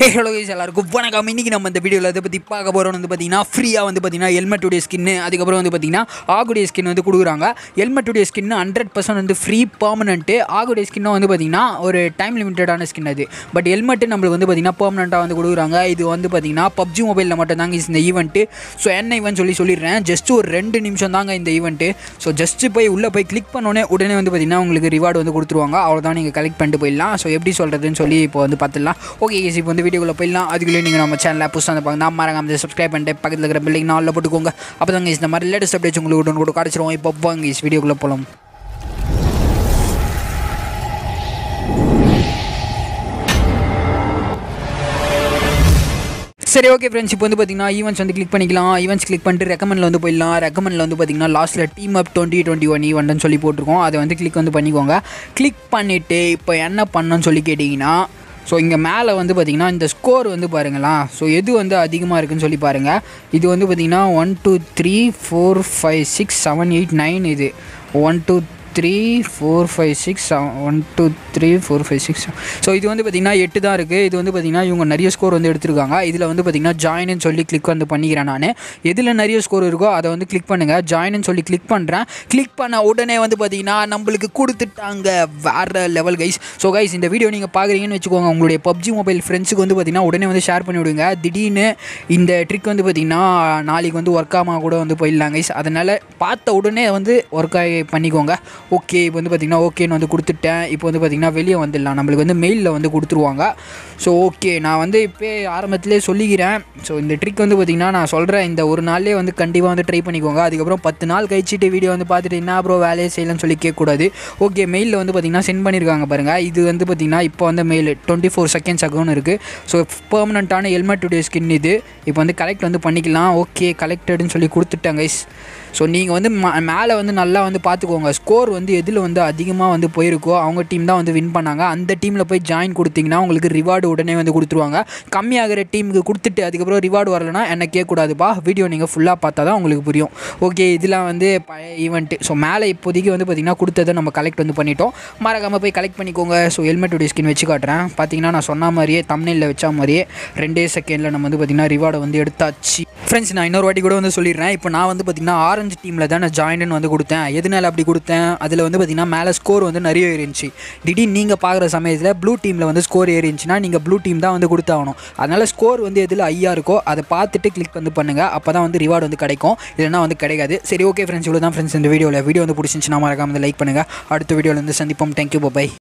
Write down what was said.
hey hello guys எல்லாருக்கும் வணக்கம் இன்றைக்கி நம்ம இந்த வீடியோவில் இதை பற்றி பார்க்க போகிறோம் வந்து பார்த்தீங்கன்னா ஃப்ரீயாக வந்து பார்த்தீங்கன்னா ஹெல்மெட்டுடைய ஸ்கின்னு அதுக்கப்புறம் வந்து பார்த்தீங்கன்னா ஆகுடைய ஸ்கின் வந்து கொடுக்குறாங்க ஹெல்மெட்டுடைய ஸ்கின் ஹண்ட்ரட் பர்சன்ட் வந்து ஃப்ரீ பர்மனெண்ட்டு ஆகுடைய ஸ்கின்னும் வந்து பார்த்தீங்கன்னா ஒரு டைம் லிமிட்டடான ஸ்கின் அது பட் ஹெல்மெட்டு நம்மளுக்கு வந்து பார்த்தீங்கன்னா பர்மனெண்ட்டாக வந்து கொடுக்குறாங்க இது வந்து பார்த்தீங்கன்னா பப்ஜி மொபைலில் மட்டும் தாங்க இந்த ஈவெண்ட்டு ஸோ என்ன ஈவெண்ட் சொல்லி சொல்லிடுறேன் ஜஸ்ட் ஒரு ரெண்டு நிமிஷம் தாங்க இந்த ஈவெண்ட்டு ஸோ ஜஸ்ட்டு போய் உள்ளே போய் கிளிக் பண்ணோன்னே உடனே வந்து பார்த்தீங்கன்னா உங்களுக்கு ரிவார்டு வந்து கொடுத்துருவாங்க அவ்வளோதான் நீங்கள் கலெக்ட் பண்ணிட்டு போயிடலாம் ஸோ எப்படி சொல்கிறதுன்னு சொல்லி இப்போ வந்து பார்த்துடலாம் ஓகே கேஸ் இப்போ வந்து வீடியோக்குள்ளே போயிடலாம் அதுக்குள்ளே நீங்கள் நம்ம சேனலில் புதுசாக வந்து பார்க்க தான் மறக்காம சப்ஸ்கிரைப் பண்ணிட்டு பக்கத்தில் இருக்கிற பில்லிங் நாளில் போட்டுக்கோங்க அப்போ தான் இந்த மாதிரி லேட்டஸ்ட் அப்டேட்ஸ் உங்களுக்கு உடனே கூட கிடச்சிரும் இப்போ வாங்க கேஸ் வீடியோக்குள்ளே போகலாம் சரி ஓகே ஃப்ரெண்ட்ஸ் இப்போ வந்து பார்த்தீங்கன்னா ஈவெண்ட்ஸ் வந்து கிளிக் பண்ணிக்கலாம் ஈவெண்ட்ஸ் கிளிக் பண்ணிட்டு ரெக்கமெண்டில் வந்து போயிடலாம் ரெக்கமெண்டில் வந்து பார்த்தீங்கன்னா லாஸ்ட்டில் team up twenty twenty one ஈவெண்ட்னு சொல்லி போட்டிருக்கோம் அதை வந்து கிளிக் வந்து பண்ணிக்கோங்க கிளிக் பண்ணிவிட்டு இப்போ என்ன பண்ணணும்னு சொல்லி கேட்டிங்கன்னா ஸோ இங்கே மேலே வந்து பார்த்திங்கன்னா இந்த ஸ்கோர் வந்து பாருங்களா ஸோ எது வந்து அதிகமாக இருக்குன்னு சொல்லி பாருங்கள் இது வந்து பார்த்திங்கன்னா one two three four five six seven eight nine இது one two three four five six one two three four five six so இது வந்து பார்த்திங்கன்னா எட்டு தான் இருக்குது இது வந்து பார்த்திங்கன்னா இவங்க நிறைய ஸ்கோர் வந்து எடுத்திருக்காங்க இதில் வந்து பார்த்திங்கன்னா ஜாயின்னு சொல்லி கிளிக் வந்து பண்ணிக்கிறேன் நான் எதில் நிறைய ஸ்கோர் இருக்கோ அதை வந்து கிளிக் பண்ணுங்கள் ஜாயின்னு சொல்லி கிளிக் பண்ணுறேன் கிளிக் பண்ண உடனே வந்து பார்த்திங்கன்னா நம்மளுக்கு கொடுத்துட்டாங்க வேறு லெவல் கைஸ் ஸோ கைஸ் இந்த வீடியோ நீங்கள் பார்க்குறீங்கன்னு வச்சுக்கோங்க உங்களுடைய பப்ஜி மொபைல் ஃப்ரெண்ட்ஸுக்கு வந்து பார்த்திங்கன்னா உடனே வந்து ஷேர் பண்ணி விடுங்க திடீர்னு இந்த ட்ரிக் வந்து பார்த்திங்கன்னா நாளைக்கு வந்து ஒர்க் ஆகாமல் கூட வந்து போயிடலாம் கைஸ் அதனால் பார்த்த உடனே வந்து ஒர்க் ஆகி பண்ணிக்கோங்க ஓகே இப்போ வந்து பார்த்திங்கன்னா ஓகேன்னு வந்து கொடுத்துட்டேன் இப்போ வந்து பார்த்திங்கன்னா வெளியே வந்துடலாம் நம்மளுக்கு வந்து மெயிலில் வந்து கொடுத்துருவாங்க ஸோ ஓகே நான் வந்து இப்போ ஆரம்பத்திலே சொல்லிக்கிறேன் ஸோ இந்த ட்ரிக் வந்து பார்த்திங்கன்னா நான் சொல்கிறேன் இந்த ஒரு நாள்லேயே வந்து கண்டிப்பாக வந்து ட்ரை பண்ணிக்கோங்க அதுக்கப்புறம் பத்து நாள் கழிச்சிட்டு வீடியோ வந்து பார்த்துட்டு என்ன அப்புறம் வேலையை செய்யலன்னு சொல்லி கேட்கக்கூடாது ஓகே மெயிலில் வந்து பார்த்திங்கன்னா சென்ட் பண்ணியிருக்காங்க பாருங்கள் இது வந்து பார்த்திங்கன்னா இப்போ வந்து mail twenty four seconds account இருக்குது ஸோ பெர்மனண்ட்டான ஹெல்மெட்டுடைய ஸ்கின் இது இப்போ வந்து கலெக்ட் வந்து பண்ணிக்கலாம் ஓகே கலெக்டடுன்னு சொல்லி கொடுத்துட்டேன் கைஸ் ஸோ நீங்கள் வந்து மேலே வந்து நல்லா வந்து பார்த்துக்கோங்க ஸ்கோர் வந்து எதில் வந்து அதிகமாக வந்து போயிருக்கோ அவங்க டீம் தான் வந்து வின் பண்ணாங்க அந்த டீமில் போய் ஜாயின் கொடுத்தீங்கன்னா உங்களுக்கு ரிவார்டு உடனே வந்து கொடுத்துருவாங்க கம்மியாகிற டீமுக்கு கொடுத்துட்டு அதுக்கப்புறம் ரிவார்டு வரலனா என்ன கேட்கக்கூடாதுப்பா வீடியோ நீங்கள் ஃபுல்லாக பார்த்தா தான் உங்களுக்கு புரியும் ஓகே இதெல்லாம் வந்து பழைய ஈவெண்ட்டு ஸோ மேலே இப்போதைக்கு வந்து பார்த்திங்கன்னா கொடுத்ததை நம்ம கலெக்ட் வந்து பண்ணிட்டோம் மறக்காமல் போய் கலெக்ட் பண்ணிக்கோங்க ஸோ ஹெல்மெட்டுடைய ஸ்கின் வச்சு காட்டுறேன் பார்த்தீங்கன்னா நான் சொன்ன மாதிரியே தமிழில் வச்ச மாதிரியே ரெண்டே செகண்டில் நம்ம வந்து பார்த்திங்கன்னா ரிவார்டை வந்து எடுத்தாச்சு ஃப்ரெண்ட்ஸ் நான் இன்னொரு வாட்டி கூட வந்து சொல்லிடுறேன் இப்போ நான் வந்து பார்த்திங்கன்னா ஆரஞ்சு டீமில் தான் நான் ஜாயின்னு வந்து கொடுத்தேன் எதனால அப்படி கொடுத்தேன் அதில் வந்து பார்த்திங்கன்னா மேலே ஸ்கோர் வந்து நிறைய ஏறிச்சு திடீர்னு நீங்கள் பார்க்குற சமயத்தில் ப்ளூ டீமில் வந்து ஸ்கோர் ஏறிச்சுன்னா நீங்கள் ப்ளூ டீம் தான் வந்து கொடுத்தாகணும் அதனால் ஸ்கோர் வந்து எதில் ஐயா இருக்கோ அதை பார்த்துட்டு கிளிக் வந்து பண்ணுங்கள் அப்போ தான் வந்து ரிவார்டு வந்து கிடைக்கும் இல்லைனா வந்து கிடைக்காது சரி ஓகே ஃப்ரெண்ட்ஸ் இவ்வளோ தான் ஃப்ரெண்ட்ஸ் இந்த வீடியோவில் வீடியோ வந்து பிடிச்சிருந்துச்சுன்னா மறக்காம லைக் பண்ணுங்கள் அடுத்த வீடியோவில் வந்து சந்திப்போம் தேங்க்யூ பை